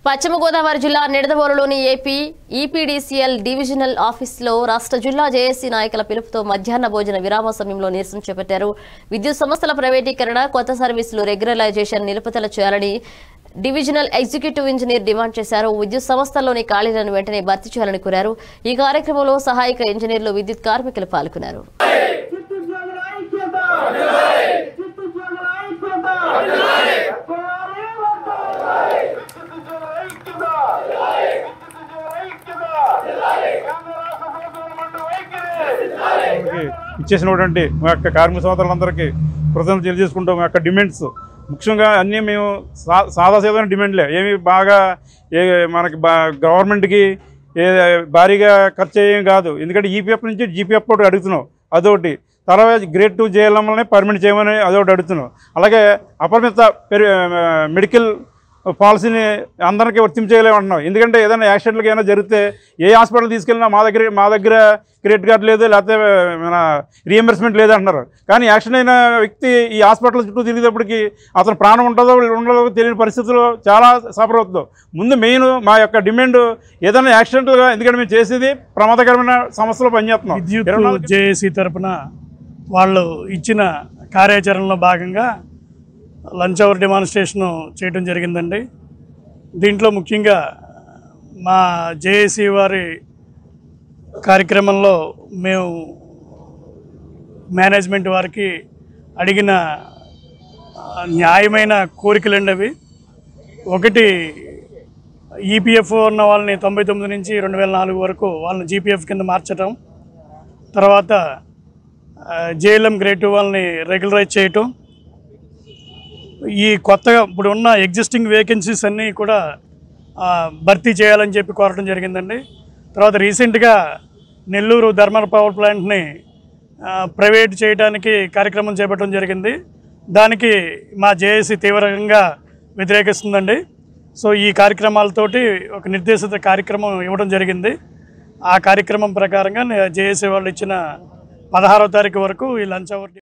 పశ్చిమ గోదావరి జిల్లా నిడదవోలులోని AP EPDCL divisional ఆఫీసులో రాష్ట్ర జిల్లా జేఏసీ నాయకుల పిలుపుతో మధ్యాహ్న భోజన విరామ సమయంలో నిరసన చేపట్టారు విద్యుత్ సంస్థల ప్రైవేటీకరణ కొత్త సర్వీసులు రెగ్యులరైజేషన్ నిలుపుదల చేయాలని డివిజనల్ ఎగ్జిక్యూటివ్ ఇంజనీర్ డిమాండ్ చేశారు విద్యుత్ సంస్థల్లోని ఖాళీలను వెంటనే భర్తీ చేయాలని కోరారు ఈ కార్యక్రమంలో సహాయక ఇంజనీర్లు విద్యుత్ కార్మికులు పాల్గొన్నారు చిత్తు జగన్ ఐక్యత చిత్తు జగన్ ఐక్యత వర్ధిల్లాలి, వర్ధిల్లాలి. చిత్తు జగన్ ఐక్యత చిత్తు జగన్ ఐక్యత కేంద్ర రాష్ట్ర ప్రభుత్వాల మండు వైఖరి అందరికీ ఇచ్చేసినటువంటి మా యొక్క కార్మిక సోదరులందరికీ కృతజ్ఞతలు తెలియజేసుకుంటూ మా యొక్క డిమాండ్స్ ముఖ్యంగా అన్నీ మేము సా సాదాసీదమైన డిమాండ్లే ఏమి బాగా ఏ మనకి బా గవర్నమెంట్కి ఏ భారీగా ఖర్చు అయ్యేం కాదు ఎందుకంటే ఈపీఎఫ్ నుంచి జీపీఎఫ్ ఒకటి అడుగుతున్నాం అదొకటి తర్వాత గ్రేడ్ టూ జేఎల్ఎంలని పర్మిట్ చేయమని అదొకటి అడుగుతున్నాం అలాగే అపరిమిత పెరి మెడికల్ పాలసీని అందరికీ వర్తించేయలేమంటున్నాం ఎందుకంటే ఏదైనా యాక్సిడెంట్లకి ఏమైనా జరిగితే ఏ హాస్పిటల్ తీసుకెళ్ళినా మా దగ్గర మా దగ్గర క్రెడిట్ కార్డు లేదు లేకపోతే మన రీఎంబర్స్మెంట్ లేదు అంటున్నారు కానీ యాక్సిడెంట్ అయిన వ్యక్తి ఈ హాస్పిటల్ చుట్టూ తిరిగేటప్పటికి అతను ప్రాణం ఉంటుందో ఉండదో తెలియని పరిస్థితుల్లో చాలా సఫర్ అవుతుందో ముందు మెయిన్ మా యొక్క డిమాండ్ ఏదైనా యాక్సిడెంట్గా ఎందుకంటే మేము చేసేది ప్రమాదకరమైన సమస్యలో పనిచేస్తున్నాం విద్యుత్ ఇరవై నాలుగు జేఏసీ తరపున వాళ్ళు ఇచ్చిన కార్యాచరణలో భాగంగా లంచ్ అవర్ డెమాన్స్ట్రేషన్ చేయడం జరిగిందండి దీంట్లో ముఖ్యంగా మా జేఏసీ వారి కార్యక్రమంలో మేము మేనేజ్మెంట్ వారికి అడిగిన ఆ, న్యాయమైన కోరికలండి అవి ఒకటి ఈపీఎఫ్ ఉన్న వాళ్ళని తొంభై తొమ్మిది నుంచి రెండు వేల నాలుగు వరకు వాళ్ళని జీపీఎఫ్ కింద మార్చటం తర్వాత జేఎల్ఎం గ్రేడ్ టూ వాళ్ళని రెగ్యులరైజ్ చేయటం ఈ కొత్తగా ఇప్పుడు ఉన్న ఎగ్జిస్టింగ్ వేకెన్సీస్ అన్నీ కూడా ఆ, భర్తీ చేయాలని చెప్పి కోరడం జరిగిందండి తర్వాత రీసెంట్గా నెల్లూరు థర్మల్ పవర్ ప్లాంట్ని ఆ, ప్రైవేట్ చేయడానికి కార్యక్రమం చేపట్టడం జరిగింది దానికి మా జేఏసీ తీవ్రంగా వ్యతిరేకిస్తుందండి సో ఈ కార్యక్రమాలతోటి ఒక నిర్దేశిత కార్యక్రమం ఇవ్వడం జరిగింది ఆ కార్యక్రమం ప్రకారంగా జేఏసీ వాళ్ళు ఇచ్చిన పదహారో తారీఖు వరకు ఈ లంచ్ అవర్